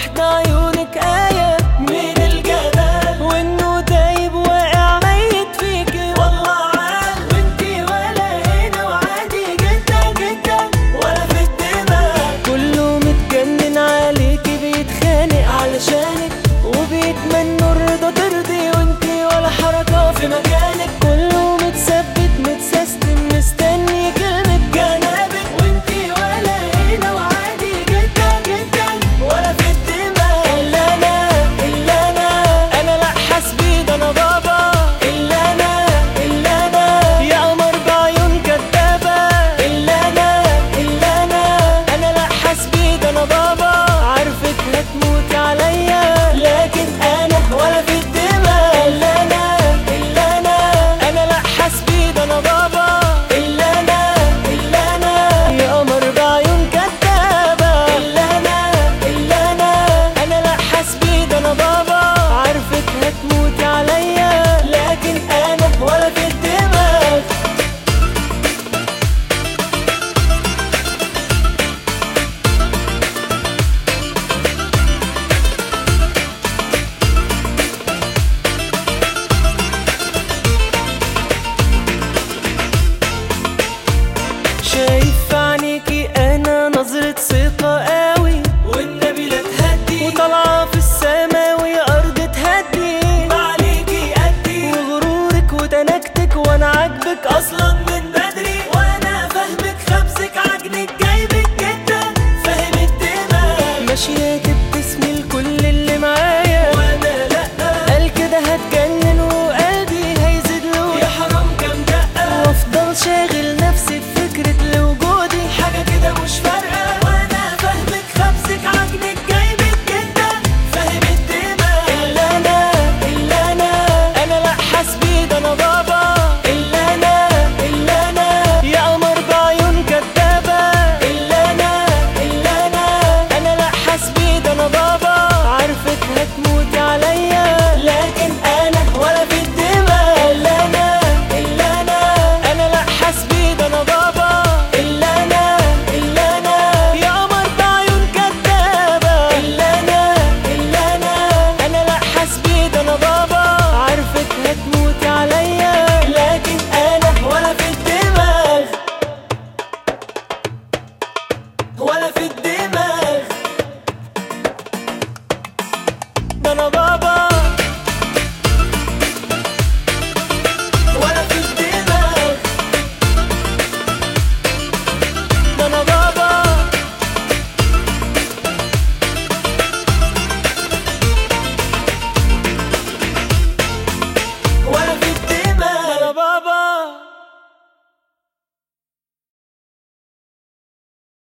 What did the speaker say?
واحدة عيونك آية من الجمال وإنه دايب واقع ميت فيكي والله عال وإنتي ولا هنا وعادي جدا جدا ولا في الدماغ كله متجنن عليكي بيتخانق علشانك وبيتمنوا الرضا ترضي وإنتي ولا حركة في مكانك كله متثبت متسيستم مستني كلمة جنابك وإنتي ولا هنا وعادي جدا جدا ولا في الدماغ إلا أنا إلا أنا أنا لا حسبي ده أنا بابا إلا أنا إلا أنا يا قمر بعيون كدابة إلا أنا إلا أنا أنا لا حسبي ده أنا بابا عارفك هتموتي عليا لكن أنا ولا في الدماغ إلا أنا إلا أنا أنا لا حسبي ده أنا بابا إلا أنا إلا أنا يا قمر بعيون كدابة إلا أنا إلا أنا أنا لا حسبي ده أنا بابا عارفك هتموتي عليا لكن أنا ولا في الدماغ شايف في عينيكي انا نظرة ثقة قوي والنبي لا تهدي وطالعة في السما ويا ارض تهدي عليكي قدي وغرورك وتنكتك وانا عاجبك اصلا من بدري وانا فاهمك خبزك عجنك جايبك جدا فاهم الدماغ ماشية تبتسمي الكل